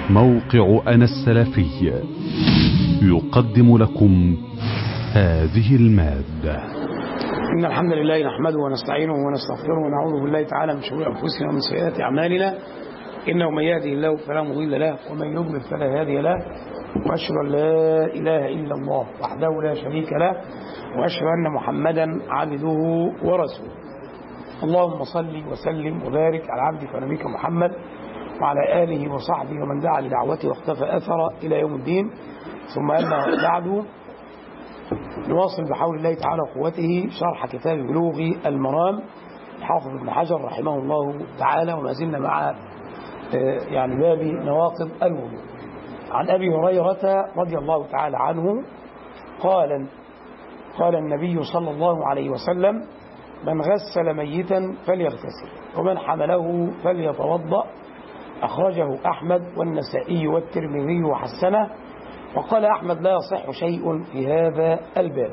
موقع أنا السلفي يقدم لكم هذه المادة إن الحمد لله نحمده ونستعينه ونستغفره ونعوذ بالله تعالى من شرور أنفسنا ومن سيئات أعمالنا إنه من يهده الله فلا مضل له ومن يضلل فلا هادي له وأشهد أن لا إله إلا الله وحده لا شريك له وأشهد أن محمدا عبده ورسوله اللهم صل وسلم وبارك على عبدك ونبيك محمد وعلى آله وصحبه ومن دعا لدعوته واختفى أثر إلى يوم الدين ثم أما بعد نواصل بحول الله تعالى وقوته شرح كتاب بلوغ المرام الحافظ ابن حجر رحمه الله تعالى وما زلنا مع يعني باب نواقض الوضوء عن أبي هريرة رضي الله تعالى عنه قال قال النبي صلى الله عليه وسلم من غسل ميتا فليغتسل ومن حمله فليتوضأ أخرجه أحمد والنسائي والترمذي وحسنه وقال أحمد لا يصح شيء في هذا الباب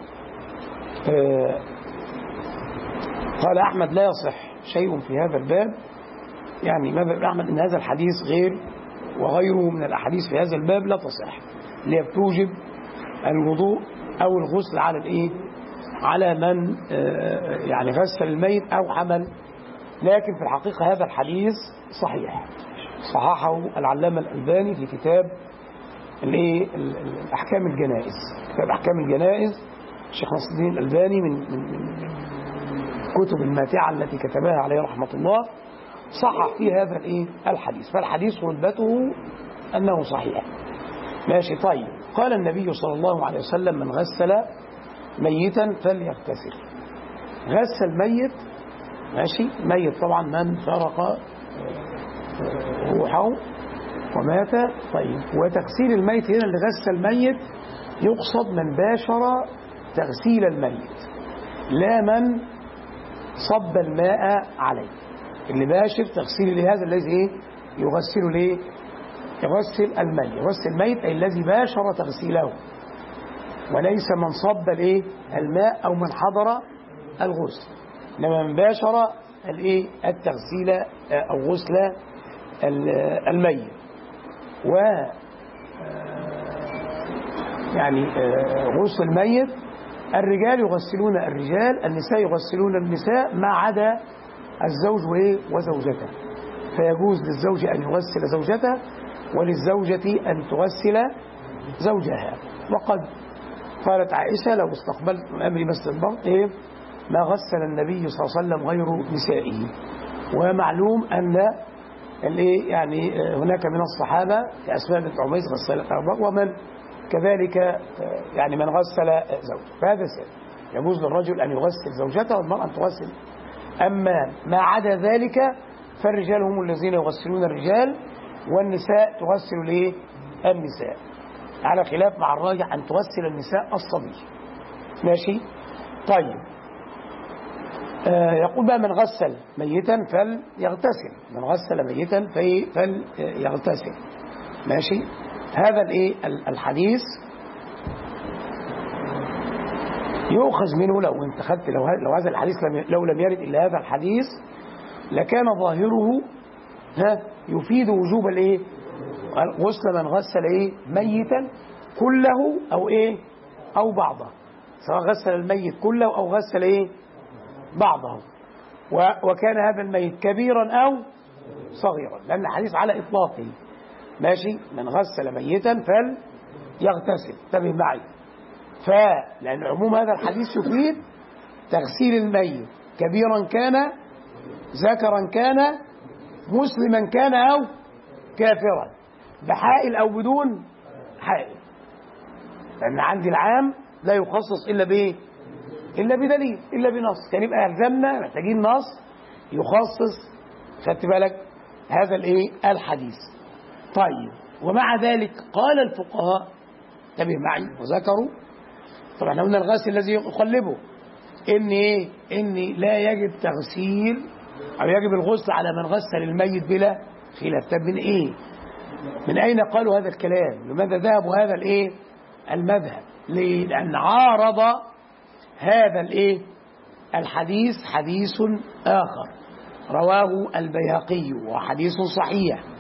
قال أحمد لا يصح شيء في هذا الباب يعني ماذا أحمد أن هذا الحديث غير وغيره من الأحاديث في هذا الباب لا تصح اللي بتوجب الوضوء أو الغسل على الإيه على من يعني غسل الميت أو حمل لكن في الحقيقة هذا الحديث صحيح صححه العلامة الألباني في كتاب الايه احكام الجنائز كتاب احكام الجنائز الشيخ نصر الدين الالباني من من من الكتب الماتعه التي كتبها عليه رحمه الله صحح في هذا الايه الحديث فالحديث رتبته انه صحيح ماشي طيب قال النبي صلى الله عليه وسلم من غسل ميتا فليغتسل غسل ميت ماشي ميت طبعا من فرق روحه ومات طيب وتغسيل الميت هنا اللي غسل الميت يقصد من باشر تغسيل الميت لا من صب الماء عليه اللي باشر تغسيل لهذا الذي ايه يغسل ليه يغسل الميت يغسل الميت أي الذي باشر تغسيله وليس من صب الايه الماء او من حضر الغسل انما من باشر الايه التغسيل او غسل الميت و يعني غسل الميت الرجال يغسلون الرجال النساء يغسلون النساء ما عدا الزوج وايه وزوجته فيجوز للزوج أن يغسل زوجته وللزوجة أن تغسل زوجها وقد قالت عائشة لو استقبلت من أمري مس البطن إيه ما غسل النبي صلى الله عليه وسلم غير نسائه ومعلوم أن الايه يعني هناك من الصحابة كأسماء بنت عميس غسلت أبو ومن كذلك يعني من غسل زوجه فهذا سبب يجوز للرجل أن يغسل زوجته والمرأة أن تغسل أما ما عدا ذلك فالرجال هم الذين يغسلون الرجال والنساء تغسل الايه النساء على خلاف مع الراجح أن تغسل النساء الصبي ماشي طيب يقول بقى من غسل ميتا فليغتسل من غسل ميتا فليغتسل ماشي هذا الايه الحديث يؤخذ منه لو انت خدت لو لو هذا الحديث لم لو لم يرد الا هذا الحديث لكان ظاهره ها يفيد وجوب الايه غسل من غسل ايه ميتا كله او ايه او بعضه سواء غسل الميت كله او غسل ايه بعضه وكان هذا الميت كبيرا أو صغيرا لأن الحديث على إطلاقه ماشي من غسل ميتا فليغتسل انتبه معي فلأن عموم هذا الحديث يفيد تغسيل الميت كبيرا كان ذكرا كان مسلما كان أو كافرا بحائل أو بدون حائل لأن عندي العام لا يخصص إلا بإيه إلا بدليل إلا بنص كان يبقى يلزمنا محتاجين نص يخصص خدت بالك هذا الايه الحديث طيب ومع ذلك قال الفقهاء انتبه معي وذكروا طبعا احنا قلنا الغسل الذي يقلبه ان ايه ان لا يجب تغسيل او يجب الغسل على من غسل الميت بلا خلاف طب من ايه من اين قالوا هذا الكلام لماذا ذهبوا هذا الايه المذهب ليه لان عارض هذا الايه الحديث حديث آخر رواه البيهقي وحديث صحيح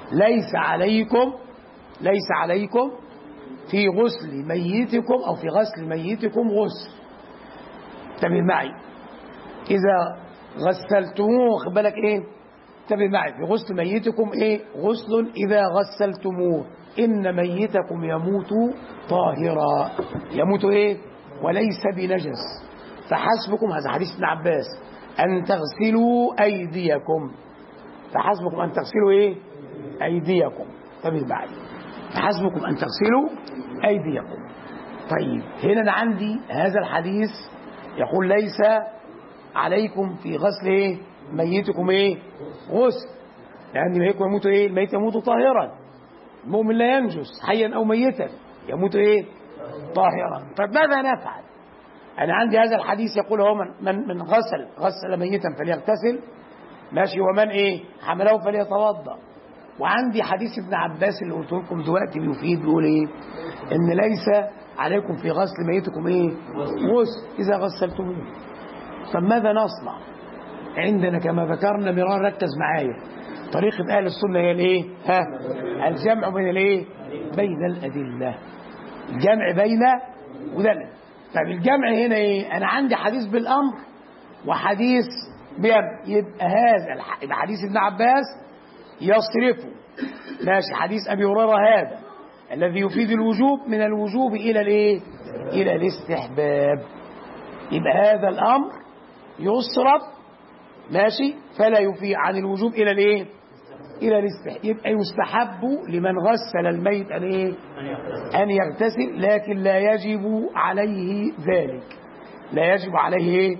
ليس عليكم ليس عليكم في غسل ميتكم أو في غسل ميتكم غسل انتبه معي إذا غسلتموه خد بالك إيه انتبه معي في غسل ميتكم إيه غسل إذا غسلتموه إن ميتكم يموت طاهرا يموت إيه وليس بنجس فحسبكم هذا حديث ابن عباس أن تغسلوا أيديكم فحسبكم أن تغسلوا إيه أيديكم انتبه معي فحسبكم أن تغسلوا أيديكم طيب هنا أنا عندي هذا الحديث يقول ليس عليكم في غسل إيه ميتكم إيه غسل لأن ميتكم يموت إيه الميت يموت طاهرا المؤمن لا ينجس حيا أو ميتا يموت إيه طاهرا طيب ماذا نفعل أنا عندي هذا الحديث يقول هو من, من, من غسل غسل ميتا فليغتسل ماشي ومن إيه حمله فليتوضأ وعندي حديث ابن عباس اللي قلت لكم دلوقتي بيفيد بيقول ايه ان ليس عليكم في غسل ميتكم ايه غسل اذا غسلتموه طب ماذا نصنع عندنا كما ذكرنا مرارا ركز معايا طريقة أهل السنة هي الإيه؟ ها؟ الجمع بين الإيه؟ بين الأدلة. الجمع بين ودلة. طب الجمع هنا إيه؟ أنا عندي حديث بالأمر وحديث بأمر يبقى هذا الح... يبقى حديث ابن عباس يصرفه ماشي حديث أبي هريرة هذا الذي يفيد الوجوب من الوجوب إلى الإيه؟ إلى الاستحباب. يبقى هذا الأمر يصرف ماشي فلا يفيد عن الوجوب إلى الإيه؟ إلى الاستحباب يبقى يستحب لمن غسل الميت أن إيه؟ أن يغتسل لكن لا يجب عليه ذلك لا يجب عليه إيه؟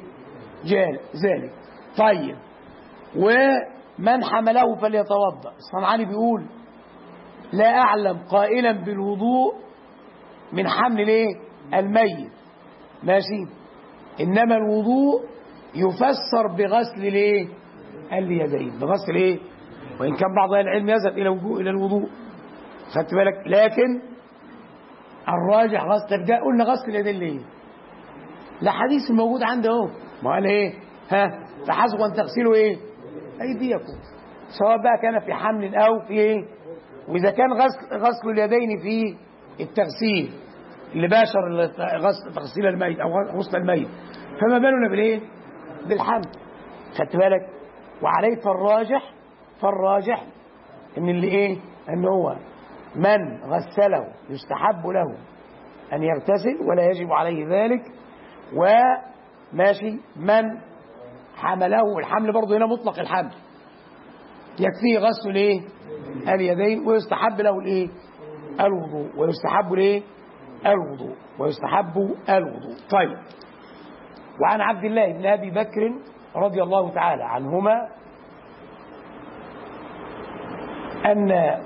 ذلك طيب ومن حمله فليتوضأ الصنعاني بيقول لا أعلم قائلا بالوضوء من حمل الايه الميت ماشي إنما الوضوء يفسر بغسل الايه اليدين بغسل ايه وإن كان بعض أهل العلم يذهب إلى وجوء إلى الوضوء خدت بالك لكن الراجح غسل جاء قلنا غسل اليدين ليه لا حديث موجود عندي اهو ما قال ايه ها فحسبوا ان تغسلوا ايه ايديكم سواء بقى كان في حمل او في ايه واذا كان غسل غسل اليدين في التغسيل اللي باشر غسل تغسيل الميت او غسل الميت فما بالنا بالايه بالحمل خدت بالك وعليه فالراجح فالراجح ان اللي ايه ان هو من غسله يستحب له ان يغتسل ولا يجب عليه ذلك وماشي من حمله الحمل برضه هنا مطلق الحمل يكفيه غسل الايه اليدين ويستحب له الايه الوضوء ويستحب الايه الوضوء ويستحب الوضوء طيب وعن عبد الله بن ابي بكر رضي الله تعالى عنهما ان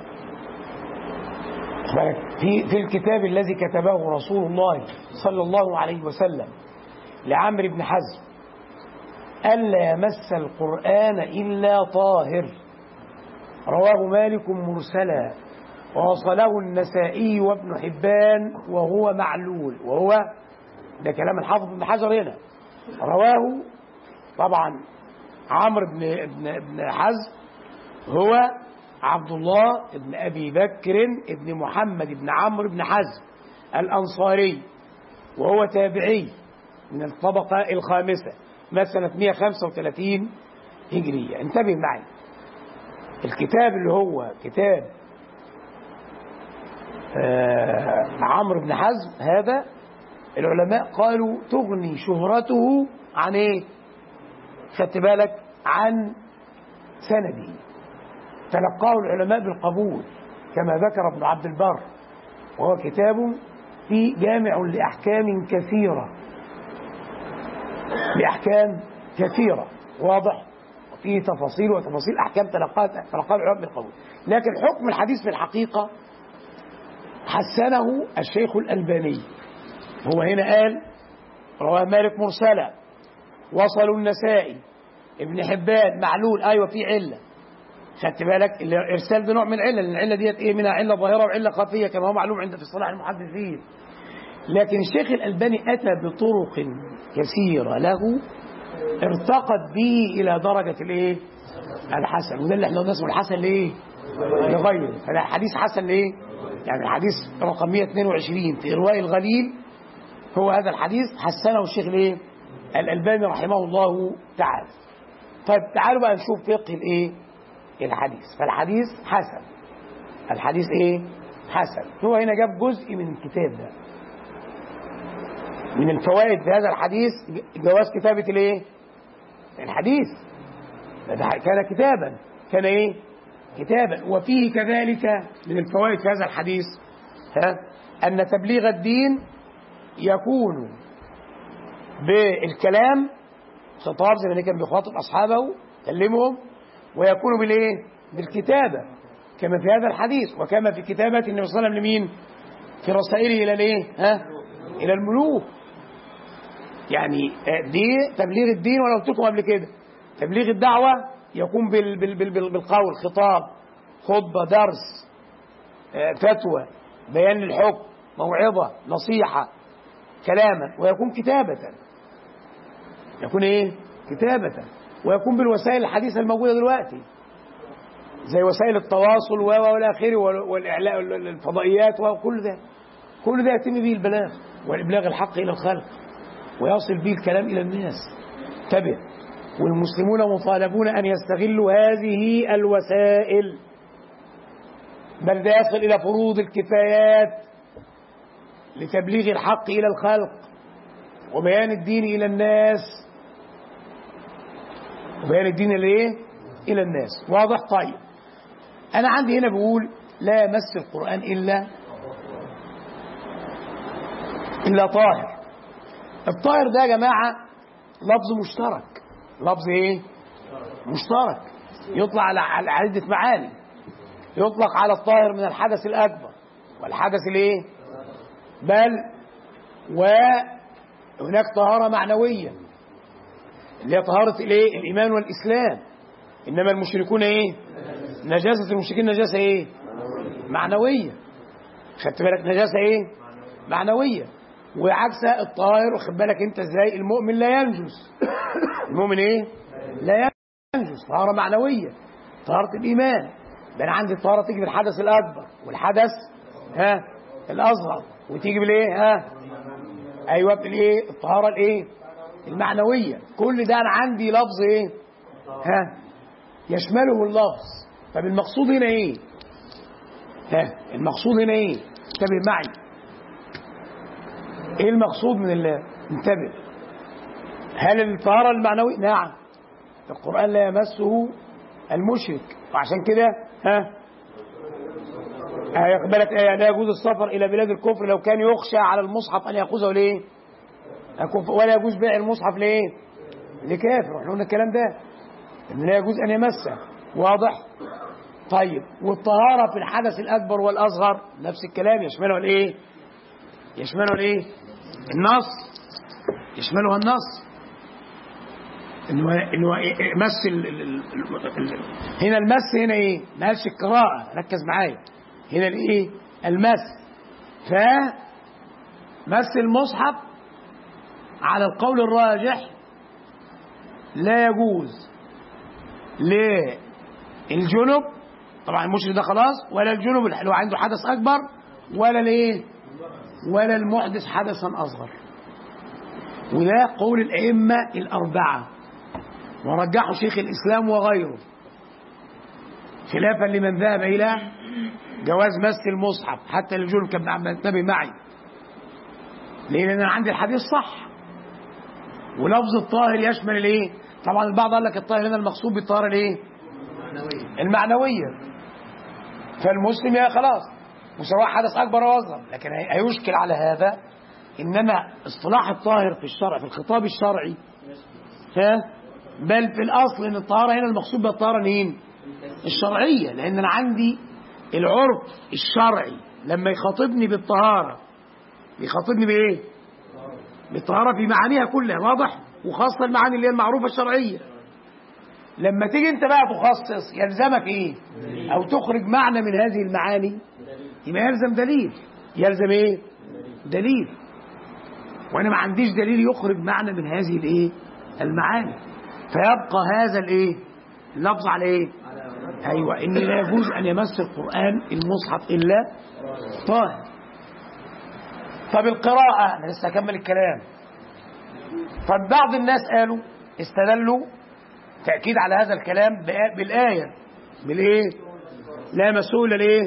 في في الكتاب الذي كتبه رسول الله صلى الله عليه وسلم لعمرو بن حزم ألا يمس القرآن إلا طاهر رواه مالك مرسلا ووصله النسائي وابن حبان وهو معلول وهو ده كلام الحافظ بن حجر هنا رواه طبعا عمرو بن ابن ابن حزم هو عبد الله بن أبي بكر بن محمد بن عمرو بن حزم الأنصاري وهو تابعي من الطبقة الخامسة مات سنة 135 هجرية انتبه معي الكتاب اللي هو كتاب آه عمرو بن حزم هذا العلماء قالوا تغني شهرته عن ايه خدت بالك عن سنده تلقاه العلماء بالقبول كما ذكر ابن عبد البر وهو كتاب في جامع لأحكام كثيرة لأحكام كثيرة واضح فيه تفاصيل وتفاصيل أحكام تلقاها تلقاها العلماء بالقبول لكن حكم الحديث في الحقيقة حسنه الشيخ الألباني هو هنا قال رواه مالك مرسلا وصلوا النسائي ابن حبان معلول أيوة في علة خدت بالك الارسال ده نوع من العله لان العله ديت ايه منها عله ظاهره وعله خفيه كما هو معلوم عند في اصطلاح المحدثين لكن الشيخ الالباني اتى بطرق كثيره له ارتقت به الى درجه الايه الحسن وده اللي احنا قلنا اسمه الحسن ليه لغيره فده حديث حسن ايه يعني الحديث رقم 122 في إرواء الغليل هو هذا الحديث حسنه الشيخ الايه الألباني رحمه الله تعالى طيب تعالوا بقى نشوف فقه الايه الحديث فالحديث حسن الحديث ايه حسن هو هنا جاب جزء من الكتاب ده من الفوائد في هذا الحديث جواز كتابة الايه الحديث ده كان كتابا كان ايه كتابا وفيه كذلك من الفوائد في هذا الحديث ها أن تبليغ الدين يكون بالكلام خطاب زي ما كان بيخاطب أصحابه كلمهم ويكون بالايه بالكتابة كما في هذا الحديث وكما في كتابة النبي صلى الله عليه وسلم لمين في رسائله إلى الايه ها إلى الملوك يعني دي تبليغ الدين وانا قلت لكم قبل كده تبليغ الدعوة يكون بال بال بال بال بالقول خطاب خطبة درس فتوى بيان للحكم موعظة نصيحة كلاما ويكون كتابة يكون ايه كتابة ويكون بالوسائل الحديثة الموجودة دلوقتي زي وسائل التواصل والى اخره والاعلاء الفضائيات وكل ده كل ده يتم به البلاغ والابلاغ الحق الى الخلق ويصل به الكلام الى الناس انتبه والمسلمون مطالبون ان يستغلوا هذه الوسائل بل ده يصل الى فروض الكفايات لتبليغ الحق الى الخلق وبيان الدين الى الناس وبيان الدين الايه الى الناس واضح طيب انا عندي هنا بقول لا يمس القران الا الا طاهر الطاهر ده يا جماعه لفظ مشترك لفظ ايه مشترك يطلق على على عده معاني يطلق على الطاهر من الحدث الاكبر والحدث الايه بل وهناك طهاره معنويه اللي هي طهاره الايه الايمان والاسلام انما المشركون ايه نجاسه المشركين نجاسه ايه معنويه خدت بالك نجاسه ايه معنويه وعكس الطاهر واخد بالك انت ازاي المؤمن لا ينجس المؤمن ايه لا ينجس طهاره معنويه طهاره الايمان ده انا عندي الطهاره تيجي بالحدث الاكبر والحدث ها الاصغر وتيجي بالايه ها ايوه بالايه الطهاره الايه المعنويه كل ده انا عندي لفظ ايه ها يشمله اللفظ طب المقصود هنا ايه ها المقصود هنا ايه انتبه معي ايه المقصود من الله انتبه هل الطهاره المعنويه نعم القران لا يمسه المشرك وعشان كده ها بالك ايه لا يجوز السفر الى بلاد الكفر لو كان يخشى على المصحف ان ياخذه ليه ولا يجوز بيع المصحف ليه لكافر احنا قلنا الكلام ده ان لا يجوز ان يمسه واضح طيب والطهاره في الحدث الاكبر والاصغر نفس الكلام يشمله الايه يشمله الايه النص يشملها النص انه انه مس ال ال ال هنا المس هنا ايه؟ ما قالش القراءة ركز معايا هنا الايه؟ المس ف مس المصحف على القول الراجح لا يجوز للجنب طبعا المشرك ده خلاص ولا الجنب اللي هو عنده حدث اكبر ولا الايه؟ ولا المحدث حدثا اصغر وده قول الائمه الاربعه ورجحه شيخ الاسلام وغيره خلافا لمن ذهب الى جواز مس المصحف حتى للجنب كان عم ينتبه معي لان انا عندي الحديث صح ولفظ الطاهر يشمل الايه طبعا البعض قال لك الطاهر هنا المقصود بالطهاره الايه المعنويه فالمسلم يا خلاص وسواء حدث اكبر او اصغر لكن هيشكل على هذا انما اصطلاح الطاهر في الشرع في الخطاب الشرعي ها بل في الاصل ان الطهاره هنا المقصود بالطهاره مين؟ الشرعيه لان انا عندي العرف الشرعي لما يخاطبني بالطهاره يخاطبني بايه؟ بالطهاره في معانيها كلها واضح؟ وخاصه المعاني اللي هي المعروفه الشرعيه لما تيجي انت بقى تخصص يلزمك ايه؟ او تخرج معنى من هذه المعاني يبقى يلزم دليل يلزم ايه؟ دليل وانا ما عنديش دليل يخرج معنى من هذه الايه؟ المعاني فيبقى هذا الايه؟ اللفظ على ايه؟ ايوه ان لا يجوز ان يمس القران المصحف الا طاهر طب القراءه انا لسه هكمل الكلام طب بعض الناس قالوا استدلوا تاكيد على هذا الكلام بآ- بالايه بالايه لا مسؤول الايه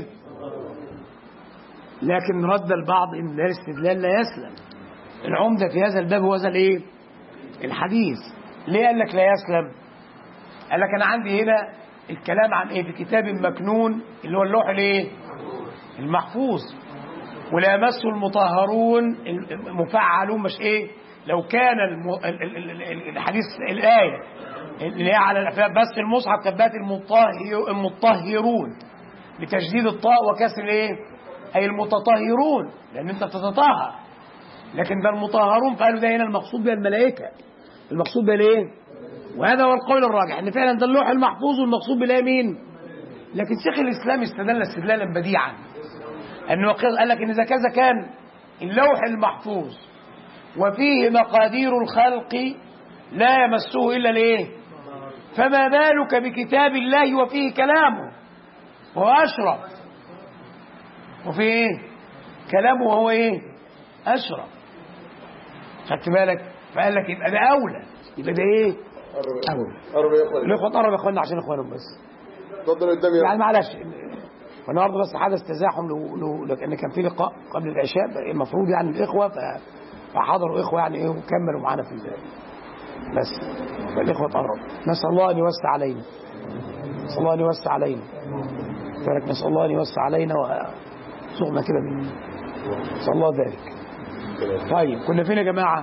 لكن رد البعض ان ده الاستدلال لا يسلم العمده في هذا الباب هو هذا الايه الحديث ليه قال لك لا يسلم قال لك انا عندي هنا الكلام عن ايه في كتاب مكنون اللي هو اللوح الايه المحفوظ ولا يمسه المطهرون المفعلون مش ايه لو كان الم... ال- ال- ال- ال- الحديث الايه اللي هي على الافلام بس المصحف كانت بات المطهر المطهرون بتشديد الطاء وكسر الايه اي المتطهرون لان انت بتتطهر لكن ده المطهرون فقالوا ده هنا المقصود بها الملائكه المقصود بها الايه وهذا هو القول الراجح ان فعلا ده اللوح المحفوظ والمقصود بالله مين لكن شيخ الاسلام استدل استدلالا بديعا انه قال لك ان اذا كذا كان اللوح المحفوظ وفيه مقادير الخلق لا يمسه الا الايه فما بالك بكتاب الله وفيه كلامه وهو اشرف وفيه ايه كلامه وهو ايه اشرف خدت بالك فقال لك يبقى ده اولى يبقى ده ايه اولى قرب يا اخوان الاخوه قرب يا اخوانا عشان اخوانهم بس تفضل قدامي يعني معلش النهارده بس حدث تزاحم لو لو لان كان في لقاء قبل العشاء المفروض يعني الاخوه ف- فحضروا اخوه يعني ايه وكملوا معانا في ال- بس فالاخوه تقرب نسال الله ان يوسع علينا نسال الله ان يوسع علينا فلك نسال الله ان يوسع علينا ويرزقنا كده من نسال الله ذلك طيب كنا فين يا جماعه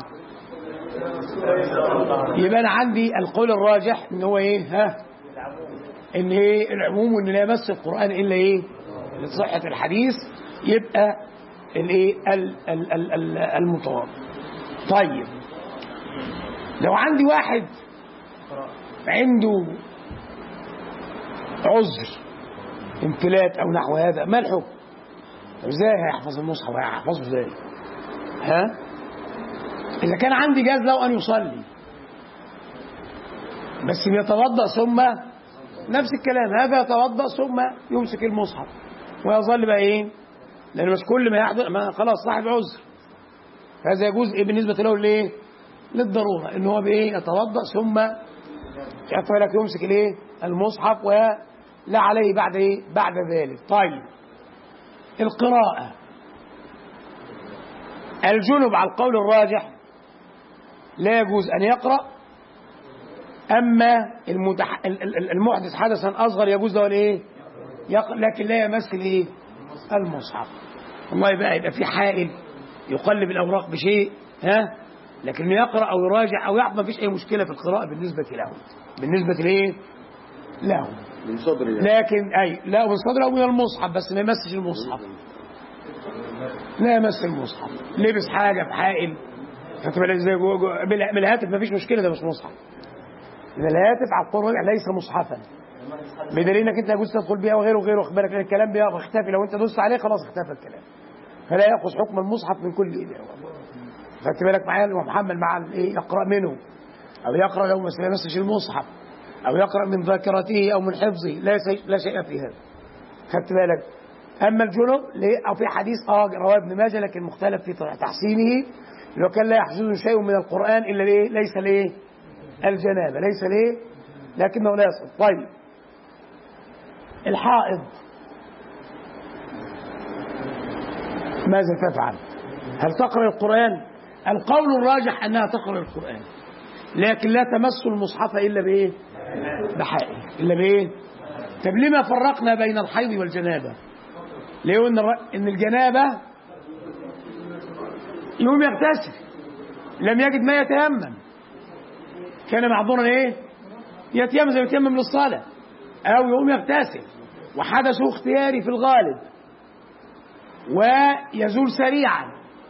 يبقى انا عندي القول الراجح ان هو ايه ها ان ايه العموم وان لا يمس القران الا ايه لصحه الحديث يبقى الايه ال- ال- ال- ال- المتواتر طيب لو عندي واحد عنده عذر امتلاك او نحو هذا ما الحكم ازاي هيحفظ المصحف هيحفظه ازاي ها اذا كان عندي جاز له ان يصلي بس بيتوضا ثم نفس الكلام هذا يتوضا ثم يمسك المصحف ويظل بقى ايه لان مش كل ما يحضر ما خلاص صاحب عذر هذا يجوز إيه بالنسبه له لايه للضروره ان هو بايه يتوضا ثم يعطي لك يمسك الايه المصحف ولا عليه بعد ايه بعد ذلك طيب القراءه الجنب على القول الراجح لا يجوز ان يقرا اما المتح... ال- ال- المحدث حدثا اصغر يجوز له الايه يق... لكن لا يمس الايه المصحف والله بقى يبقى في حائل يقلب الاوراق بشيء ها لكن يقرا او يراجع او يحفظ ما فيش اي مشكله في القراءه بالنسبه له بالنسبه لايه له من صدري يعني. لكن اي لا من صدره او من المصحف بس ما يمسش المصحف لا يمس المصحف لبس حاجه في حائل خدت بالك ازاي جوه جوه بال- بالهاتف ما فيش مشكله ده مش مصحف إن الهاتف على القرآن ليس مصحفا بدليل انك انت يجوز تدخل بيها وغيره وغيره واخد بالك لأن الكلام بيقف اختفي لو انت دوست عليه خلاص اختفى الكلام فلا ياخذ حكم المصحف من كل ايد خدت بالك معايا هو محمل مع الايه يقرا منه او يقرا لو ما يمسش المصحف او يقرا من ذاكرته او من حفظه لا شيء لا شيء في هذا خدت بالك اما الجنب ليه او في حديث اه رواه ابن ماجه لكن مختلف في تحسينه لو كان لا يحجزه شيء من القران الا ليه ليس ليه الجنابه ليس ليه لكنه لا يسقط طيب الحائض ماذا تفعل هل تقرا القران القول الراجح انها تقرا القران لكن لا تمس المصحف الا بايه بحائل الا بايه طب لما فرقنا بين الحيض والجنابه ليه ان الر- ان الجنابه يقوم يغتسل لم يجد ما يتيمم كان معذورا ايه يتيمم زي ما يتيمم للصلاه او يقوم يغتسل وحدثه اختياري في الغالب ويزول سريعا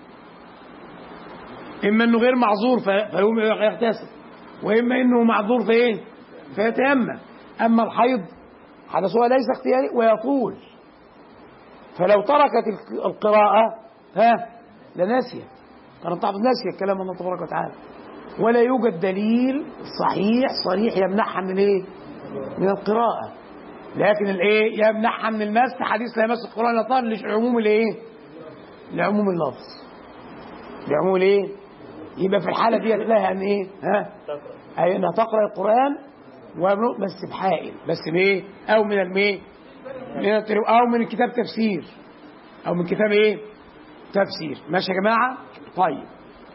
اما انه غير معذور في- فيقوم يغتسل واما انه معذور في ايه فيتيمم اما الحيض حدثها ليس اختياري ويطول فلو تركت الق- القراءة ها لنسيت كانت تحفظ ناسية الكلام الله تبارك وتعالى ولا يوجد دليل صحيح صريح يمنعها من ايه؟ من القراءة لكن الايه يمنعها من المس حديث لا يمس القران الا طاهر لعموم الايه لعموم اللفظ لعموم الايه يبقى في الحاله ديت لها ان ايه ها اي انها تقرا القران ومن- بس بحائل بس بايه او من الميه من التر- او من كتاب تفسير او من كتاب ايه تفسير ماشي يا جماعه طيب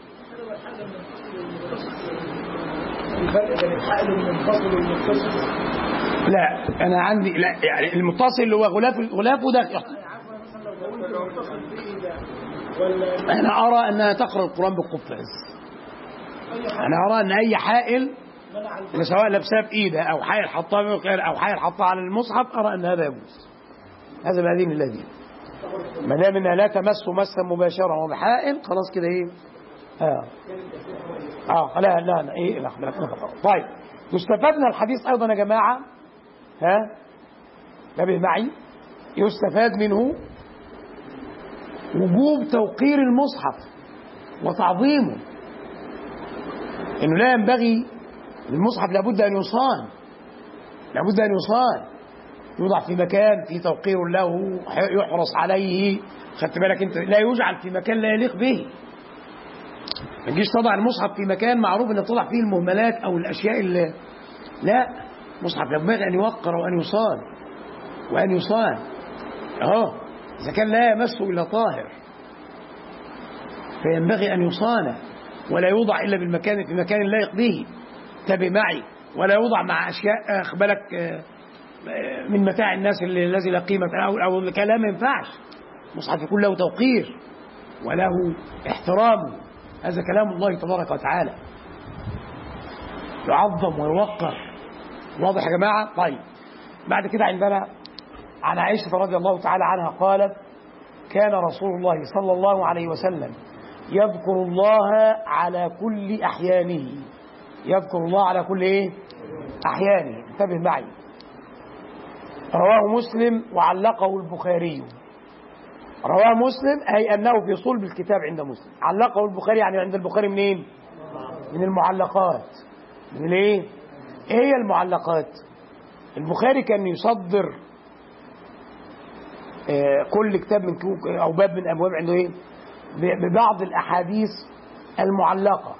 الفرق بين الحائل والمنفصل والمتصل لا انا عندي لا يعني المتصل اللي هو غلاف غلافه ده عفوا مثلا لو قلت المتصل بايه ده ولا انا ارى انها تقرا القران بالقفاز انا ارى ان اي حائل منع اللي سواء لابساه بايده او حائل حطها بالخير او حائل حطها على المصحف ارى ان هذا يجوز هذا ما دين الذي ما دام انها لا تمس مسا مباشرا وبحائل خلاص كده ايه اه اه لا لا لا ايه لا لا طيب يستفاد من الحديث ايضا يا جماعه ها انتبه معي يستفاد منه وجوب توقير المصحف وتعظيمه انه لا ينبغي المصحف لابد ان يصان لابد ان يصان يوضع في مكان في توقير له يحرص عليه خدت بالك انت لا يجعل في مكان لا يليق به ما تجيش تضع المصحف في مكان معروف ان تضع فيه المهملات او الاشياء اللي لا المصحف ينبغي ان يوقر وان يصان وان يصان اهو اذا كان لا يمسه الا طاهر فينبغي ان يصان ولا يوضع الا بالمكان في مكان لائق به انتبه معي ولا يوضع مع اشياء اخبالك آه، آه، من متاع الناس اللي- الذي لا قيمه له او او كلام ما ينفعش المصحف يكون له توقير وله احترام هذا كلام الله تبارك وتعالى يعظم ويوقر واضح يا جماعه طيب بعد كده عندنا عن عائشه رضي الله تعالى عنها قالت كان رسول الله صلى الله عليه وسلم يذكر الله على كل احيانه يذكر الله على كل ايه احيانه انتبه معي رواه مسلم وعلقه البخاري رواه مسلم أي أنه في صلب الكتاب عند مسلم علقه البخاري يعني عند البخاري منين من المعلقات من الايه ايه هي المعلقات البخاري كان يصدر آه، كل كتاب من كو- او باب من ابواب عنده ايه ب- ببعض الاحاديث المعلقه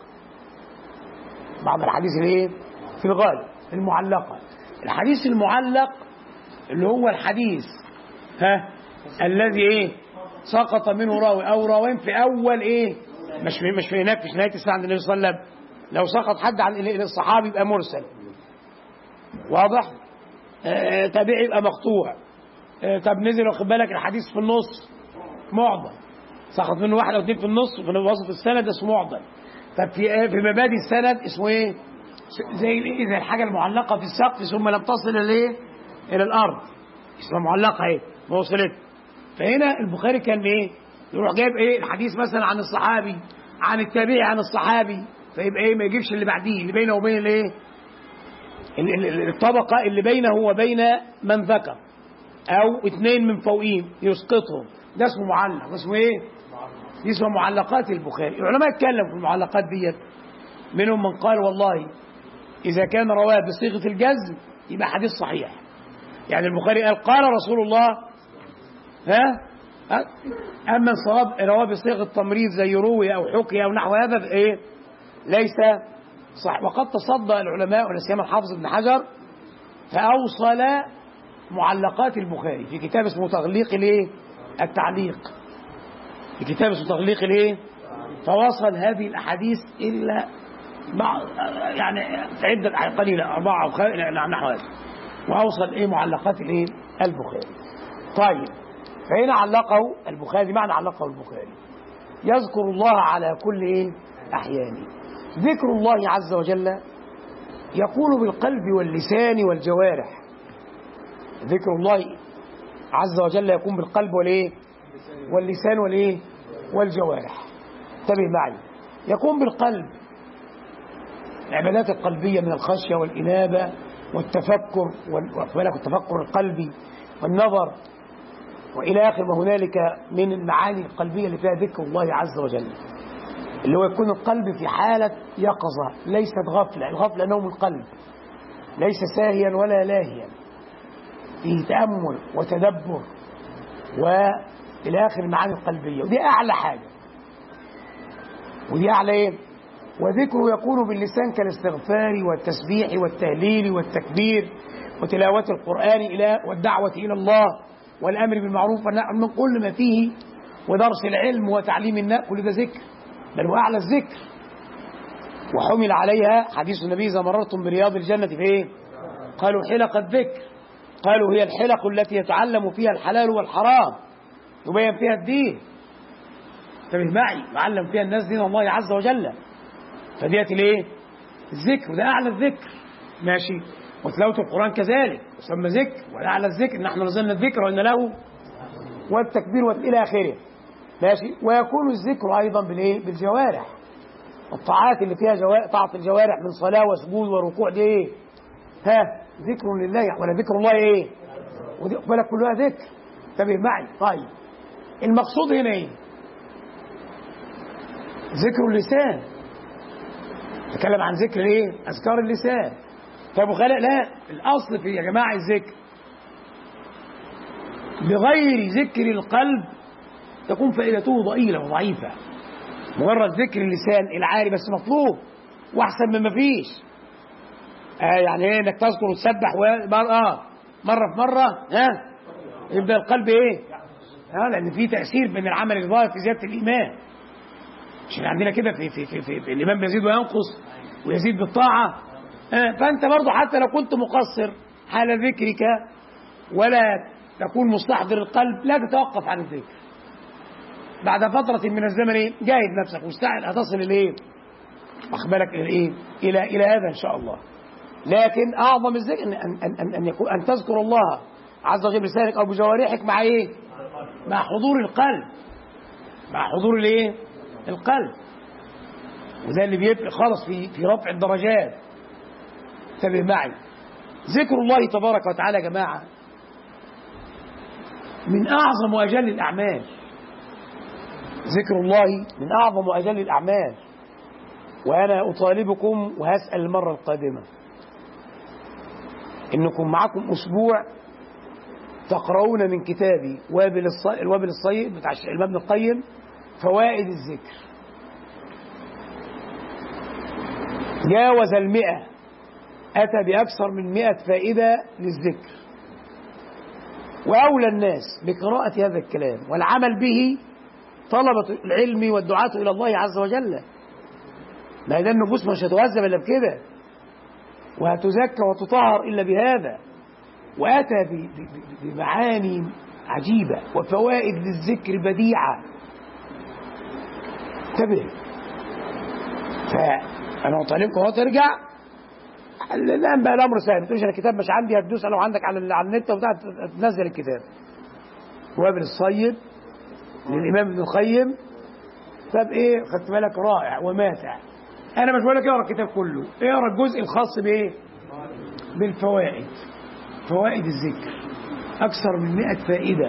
بعض الاحاديث الايه في الغالب المعلقه الحديث المعلق اللي هو الحديث ها الذي ايه سقط منه راوي او راوين في اول ايه مش في مش في هناك في نهايه السنه عند النبي صلى الله عليه وسلم لو سقط حد عن ال- الصحابي يبقى مرسل واضح آه تابعي يبقى مقطوع آه طب نزل واخد بالك الحديث في النص معضل سقط منه واحد او اثنين في النص في وسط السند اسمه معضل طب في آه في مبادئ السند اسمه ايه زي الايه زي الحاجه المعلقه في السقف ثم لم تصل الى الايه الى الارض اسمها معلقه ايه ما وصلت فهنا البخاري كان ايه يروح جايب ايه الحديث مثلا عن الصحابي عن التابعي عن الصحابي فيبقى ايه ما يجيبش اللي بعديه اللي بينه وبين الايه ال- ال- الطبقه اللي بينه وبين من ذكر او اثنين من فوقيه يسقطهم ده اسمه معلق ده اسمه ايه دي اسمها معلقات البخاري العلماء اتكلموا في المعلقات ديت منهم من قال والله اذا كان رواه بصيغه الجزم يبقى حديث صحيح يعني البخاري قال قال رسول الله ها ها؟ اما الصواب رواه بصيغه تمريض زي روي او حكي او نحو هذا ايه ليس صح وقد تصدى العلماء ولا سيما الحافظ ابن حجر فاوصل معلقات البخاري في كتاب اسمه تغليق الايه التعليق في كتاب اسمه تغليق الايه فوصل هذه الاحاديث الا بعض يعني عده قليله اربعه او خمسه نعم نحو هذا واوصل ايه معلقات الايه البخاري طيب فهنا علقه البخاري معنى علقه البخاري يذكر الله على كل ايه احيانه ذكر الله عز وجل يكون بالقلب واللسان والجوارح ذكر الله عز وجل يكون بالقلب والايه واللسان والايه والجوارح انتبه معي يكون بالقلب العبادات القلبية من الخشية والإنابة والتفكر وال- والتفكر القلبي والنظر وإلى آخر ما هنالك من المعاني القلبية اللي فيها ذكر الله عز وجل اللي هو يكون القلب في حالة يقظة ليست غفلة الغفلة نوم القلب ليس ساهيا ولا لاهيا فيه تأمل وتدبر وإلى آخر المعاني القلبية ودي أعلى حاجة ودي أعلى إيه؟ وذكره يكون باللسان كالاستغفار والتسبيح والتهليل والتكبير وتلاوة القرآن إلى والدعوة إلى الله والأمر بالمعروف والنهي عن المنكر كل ما فيه ودرس العلم وتعليم الناس كل ده ذكر بل هو أعلى الذكر وحمل عليها حديث النبي إذا مررتم برياض الجنة في إيه؟ قالوا حلق الذكر قالوا هي الحلق التي يتعلم فيها الحلال والحرام يبين فيها الدين انتبه معي يعلم فيها الناس دين الله عز وجل فديت الايه؟ الذكر وده اعلى الذكر ماشي وتلاوه القران كذلك يسمى ذكر واعلى الذكر نحن نزلنا الذكر وان له والتكبير والى اخره ماشي ويكون الذكر ايضا بالايه؟ بالجوارح الطاعات اللي فيها جوارح طاعه الجوارح من صلاه وسجود وركوع دي ايه؟ ها ذكر لله ولا ذكر الله ايه؟ ودي بالك كلها ذكر انتبه معي طيب المقصود هنا ايه؟ ذكر اللسان تكلم عن ذكر ايه؟ اذكار اللسان طب وخلق لا الاصل في يا جماعه الذكر بغير ذكر القلب تكون فائدته ضئيله وضعيفه مجرد ذكر اللسان العالي بس مطلوب واحسن من ما فيش آه يعني ايه انك تذكر وتسبح و... اه مره في مره ها يبدا القلب ايه؟ اه لان في تاثير من العمل الظاهر في زياده الايمان عشان عندنا كده في, في, في, في, في الايمان بيزيد وينقص ويزيد بالطاعه آه فانت برضه حتى لو كنت مقصر حال ذكرك ولا تكون مستحضر القلب لا تتوقف عن الذكر بعد فترة من الزمن ايه؟ جاهد نفسك واستعد هتصل الايه؟ اخبرك الى ايه؟ الى الى هذا ان شاء الله. لكن اعظم الذكر ان ان ان, أن, يكون ان تذكر الله عز وجل بلسانك او بجوارحك مع ايه؟ مع حضور القلب. مع حضور الايه؟ القلب. وده اللي بيفرق خالص في في رفع الدرجات. انتبه معي. ذكر الله تبارك وتعالى يا جماعه من اعظم واجل الاعمال. ذكر الله من اعظم واجل الاعمال. وانا اطالبكم وهسال المره القادمه انكم معكم اسبوع تقرؤون من كتابي وابل الصي... الوابل الصيد بتاع الامام ابن القيم فوائد الذكر جاوز المئة أتى بأكثر من مئة فائدة للذكر وأولى الناس بقراءة هذا الكلام والعمل به طلبة العلم والدعاة إلى الله عز وجل ما ده النفوس مش هتهذب إلا بكده وهتزكى وتطهر إلا بهذا وأتى بمعاني عجيبة وفوائد للذكر بديعة انتبه فأنا أطالبكم أهو ترجع الآن بقى الأمر سهل تقولش أنا الكتاب مش عندي هتدوس لو عندك على على النت وبتاع تنزل الكتاب وابن الصيد للإمام ابن القيم طب إيه خدت بالك رائع وماتع أنا مش بقول لك اقرا الكتاب كله اقرا الجزء الخاص بإيه؟ بالفوائد فوائد الذكر أكثر من 100 فائدة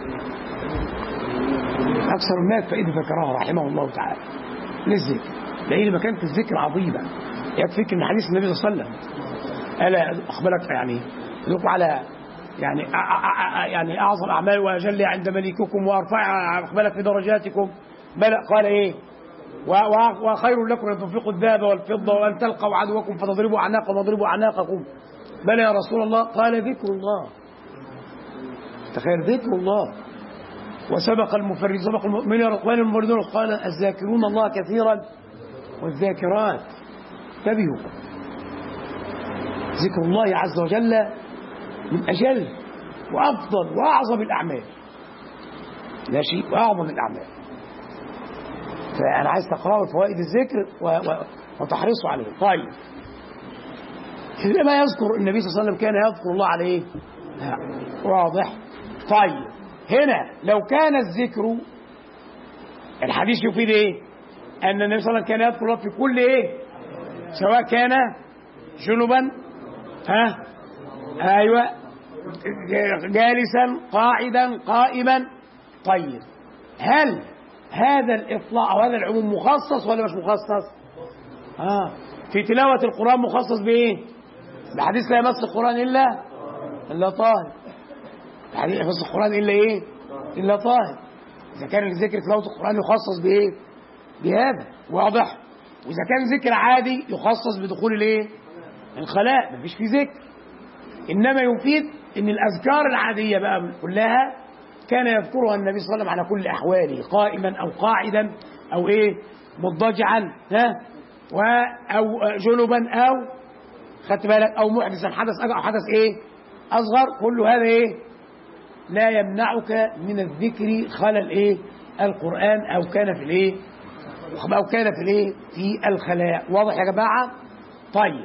أكثر من 100 فائدة ذكرها رحمه الله تعالى للذكر لأن مكانة الذكر عظيمة يكفيك أن حديث النبي صلى الله عليه وسلم ألا أخبرك يعني يدلكم على يعني يعني أعظم أعمال وأجل عند مليككم وأرفع أخبرك في درجاتكم بل قال إيه وخير لكم أن تنفقوا الذهب والفضة وأن تلقوا عدوكم فتضربوا أعناقهم وضربوا أعناقكم بلى يا رسول الله قال ذكر الله تخيل ذكر الله وسبق المفرد سبق المؤمنين والأقوال المفردون قال الذاكرون الله كثيرا والذاكرات انتبهوا ذكر الله عز وجل من أجل وأفضل وأعظم الأعمال لا شيء وأعظم الأعمال فأنا عايز تقرأوا فوائد الذكر و... و... وتحرصوا عليه طيب ما يذكر النبي صلى الله عليه وسلم كان يذكر الله على ايه؟ واضح طيب هنا لو كان الذكر الحديث يفيد ايه؟ ان النبي صلى الله عليه وسلم كان يذكر الله في كل ايه؟ سواء كان جنبا ها ايوه جالسا قاعدا قائما طيب هل هذا الاطلاع او هذا العموم مخصص ولا مش مخصص؟ اه في تلاوة القرآن مخصص بإيه؟ بحديث لا يمس القرآن إلا إلا طاهر يعني يحفظ القرآن إلا إيه إلا طاهر إذا كان الذكر تلاوة القرآن يخصص بإيه بهذا واضح وإذا كان ذكر عادي يخصص بدخول الإيه الخلاء مفيش فيه ذكر إنما يفيد إن الأذكار العادية بقى كلها كان يذكرها النبي صلى الله عليه وسلم على كل أحواله قائما أو قاعدا أو إيه مضجعا ها و أو جنبا أو خدت بالك أو محدثا حدث أكبر أو حدث إيه أصغر كل هذا إيه لا يمنعك من الذكر خلل إيه القرآن أو كان في الإيه أو كان في الإيه في الخلاء واضح يا جماعة طيب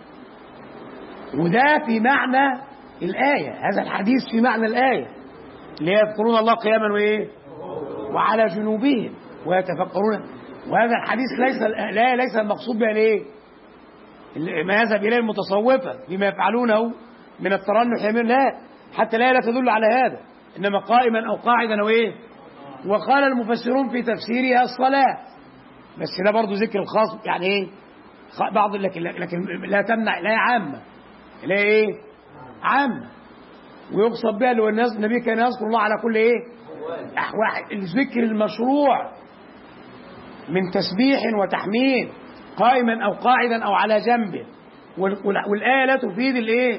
وده في معنى الآية هذا الحديث في معنى الآية اللي يذكرون الله قياما وإيه وعلى جنوبهم ويتفكرون وهذا الحديث ليس لا ليس المقصود بها الايه ما يذهب اليه المتصوفه بما يفعلونه من الترنح يمين لا حتى لا لا تدل على هذا انما قائما او قاعدا او ايه وقال المفسرون في تفسيرها الصلاه بس ده برضه ذكر الخاص يعني ايه بعض لكن لكن لا تمنع لا عامه لا ايه عامه ويقصد بها اللي هو الناس النبي كان يذكر الله على كل ايه واحد الذكر المشروع من تسبيح وتحميد قائما او قاعدا او على جنبه والايه لا تفيد الايه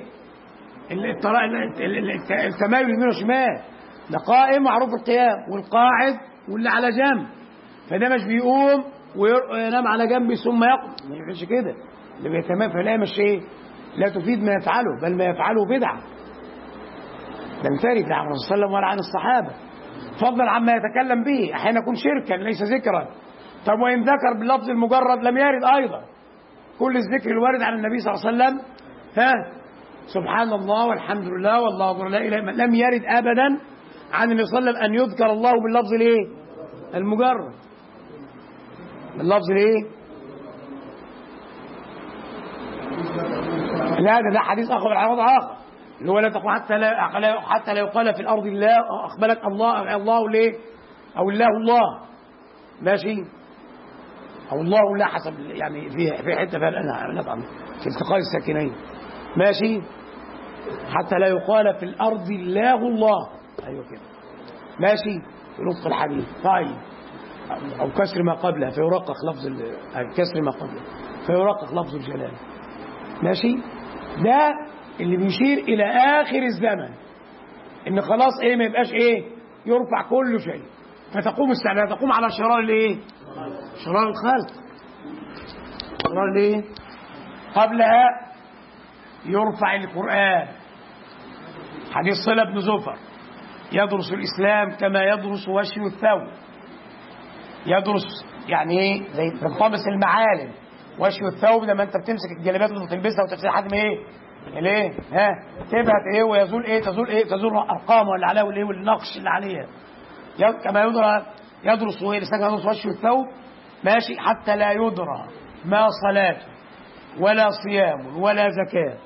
التمايل يمين وشمال ده قائم معروف القيام والقاعد واللي على جنب فده مش بيقوم وينام على جنب ثم يقوم ما يعملش كده اللي بيتمام فالايه مش ايه لا تفيد ما يفعله بل ما يفعله بدعه لم ترد عن الرسول صلى الله عليه وسلم ولا عن الصحابه فضلا عما يتكلم به احيانا يكون شركا ليس ذكرا طب وإن ذكر باللفظ المجرد لم يرد أيضا كل الذكر الوارد عن النبي صلى الله عليه وسلم ها سبحان الله والحمد لله والله أكبر لا إله لم يرد أبدا عن النبي صلى الله عليه وسلم أن يذكر الله باللفظ الإيه؟ المجرد باللفظ الإيه؟ لا ده, ده حديث آخر على وضع آخر اللي هو لا تقول حتى لا حتى لا يقال في الأرض الله أقبلك الله الله ليه؟ أو الله الله ماشي او الله لا حسب يعني في في حته فيها نطعم في التقاء الساكنين ماشي حتى لا يقال في الارض الله الله ايوه كده ماشي في نطق الحديث طيب او كسر ما قبله فيرقق لفظ كسر ما قبله فيرقق لفظ الجلال ماشي ده اللي بيشير الى اخر الزمن ان خلاص ايه ما يبقاش ايه يرفع كل شيء فتقوم الساعه تقوم على شرار الايه شرار الخلق شرار الايه قبلها يرفع القرآن حديث صلة بن زفر يدرس الإسلام كما يدرس وشي الثوب يدرس يعني ايه زي تنطمس المعالم وشي الثوب لما انت بتمسك الجلابيات اللي تلبسها وتفسير حد ما ايه الايه ها تبهت ايه ويزول ايه تزول ايه تزول ارقامها اللي عليها والايه والنقش اللي عليها كما يدرى يدرس ايه لسان يدرس وشي الثوب ماشي حتى لا يدرى ما صلاة ولا صيام ولا زكاة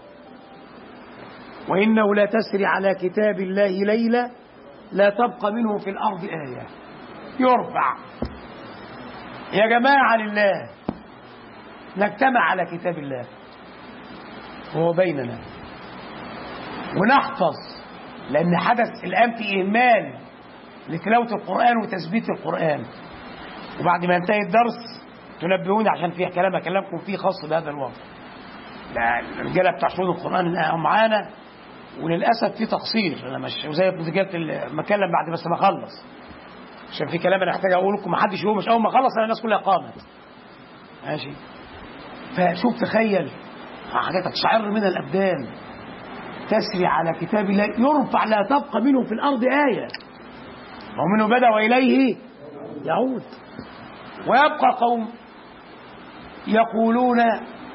وإنه لا تسري على كتاب الله ليلة لا تبقى منه في الأرض آية يرفع يا جماعة لله نجتمع على كتاب الله وهو بيننا ونحفظ لأن حدث الآن في إهمال لتلاوة القرآن وتثبيت القرآن وبعد ما ينتهي الدرس تنبهوني عشان في كلام أكلمكم فيه خاص بهذا الوضع الرجالة بتاع شؤون القرآن هم معانا وللأسف في تقصير أنا مش زي رجالة المكلم بعد بس ما أخلص عشان في كلام أنا محتاج أقول لكم ما حدش يقول مش أول ما أخلص أنا الناس كلها قامت ماشي فشوف تخيل حاجات تقشعر من الأبدان تسري على كتاب الله يرفع لا تبقى منه في الأرض آية ومنه بدأ وإليه يعود ويبقى قوم يقولون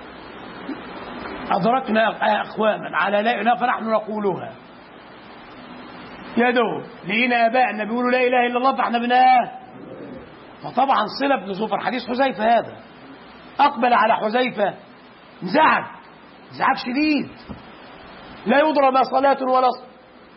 أدركنا أقواما على لا إله فنحن نقولها يا دوب لقينا آبائنا بيقولوا لا إله إلا الله فإحنا بناه فطبعا صلة بن زفر حديث حذيفة هذا أقبل على حذيفة انزعج انزعاج شديد لا يدرى ما صلاة ولا صلاة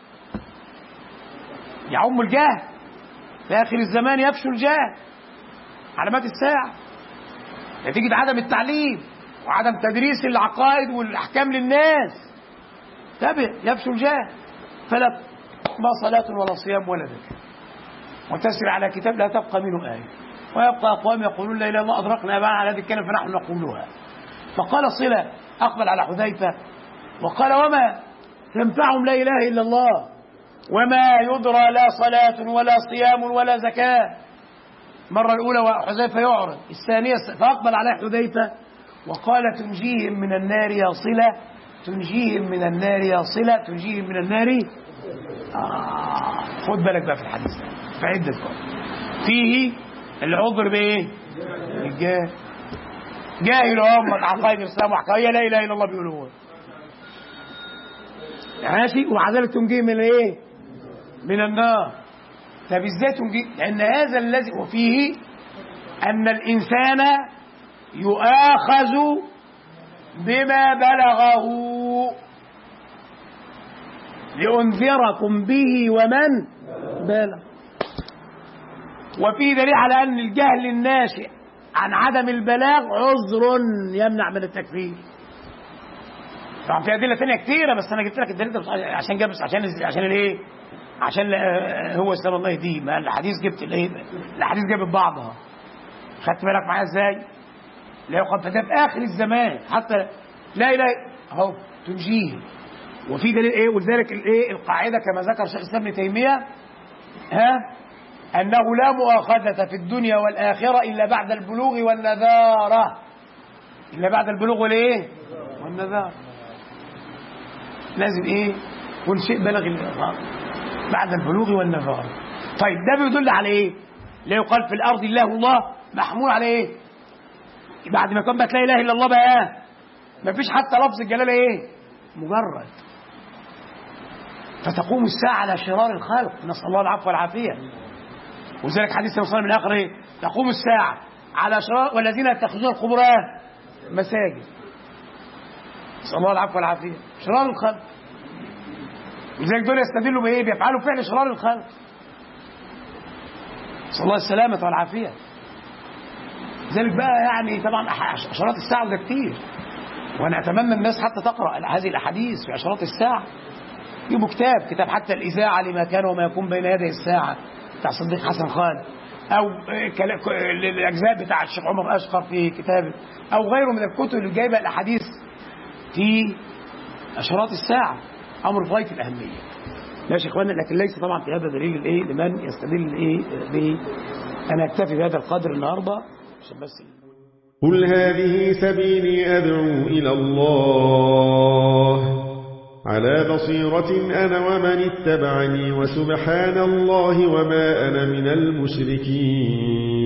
يعم الجهل في آخر الزمان يفشو الجهل علامات الساعة نتيجة عدم التعليم وعدم تدريس العقائد والأحكام للناس انتبه يفشو الجهل فلا ما صلاة ولا صيام ولا ذكر وتسري على كتاب لا تبقى منه آية ويبقى أقوام يقولون لا إله إلا الله أدركنا أبانا على هذه الكلمة فنحن نقولها فقال صلة أقبل على حذيفة وقال وما تنفعهم لا إله إلا الله وما يدرى لا صلاة ولا صيام ولا زكاة المرة الأولى وحذيفة يعرض الثانية فأقبل عليه حذيفة وقال تنجيهم من النار يا صلة تنجيهم من النار يا صلة تنجيهم من النار آه خد بالك بقى في الحديث في عدة بقى. فيه العذر بايه؟ الجاهل جاهل امك عقائد الاسلام وحكايه لا اله الا الله بيقولوا ماشي ومع ذلك تنجيه من ايه؟ من النار طب ازاي تنجيه؟ لان هذا الذي وفيه ان الانسان يؤاخذ بما بلغه لأنذركم به ومن بلغ وفي دليل على أن الجهل الناشئ عن عدم البلاغ عذر يمنع من التكفير طبعا في أدلة ثانية كثيرة بس أنا جبت لك الدليل ده عشان جاب عشان عشان الإيه؟ عشان هو سبحان الله يهديه ما الحديث جبت الإيه؟ الحديث جابت بعضها خدت بالك معايا إزاي؟ لا يقال فده في آخر الزمان حتى لا إله أهو تنجيه وفي دليل ايه ولذلك الايه القاعده كما ذكر شيخ الاسلام ابن تيميه ها انه لا مؤاخذه في الدنيا والاخره الا بعد البلوغ والنذاره الا بعد البلوغ والايه والنذاره لازم ايه كل شيء بلغ النذاره بعد البلوغ والنذاره طيب ده بيدل على ايه لا يقال في الارض الله الله محمول على ايه بعد ما كان بقى لا اله الا الله بقى ما فيش حتى لفظ الجلاله ايه مجرد فتقوم الساعة على شرار الخلق نسأل الله العفو والعافية وذلك حديث الرسول من آخر إيه؟ تقوم الساعة على شرار والذين يتخذون القبور مساجد نسأل الله العفو والعافية شرار الخلق لذلك دول يستدلوا بإيه؟ بيفعلوا فعل شرار الخلق نسأل الله السلامة والعافية لذلك بقى يعني طبعا أشارات الساعة ده كتير وأنا أتمنى الناس حتى تقرأ هذه الأحاديث في أشارات الساعة يجيبوا كتاب كتاب حتى الإذاعة لما كان وما يكون بين يدي الساعة بتاع صديق حسن خان أو الأجزاء بتاع الشيخ عمر أشقر في كتابه أو غيره من الكتب اللي جايبة الأحاديث في أشارات الساعة أمر في غاية الأهمية ماشي يا إخوانا لكن ليس طبعا في هذا دليل الإيه لمن يستدل إيه به أنا أكتفي بهذا القدر النهاردة عشان بس قل هذه سبيلي أدعو إلى الله على بصيرة أنا ومن اتبعني وسبحان الله وما أنا من المشركين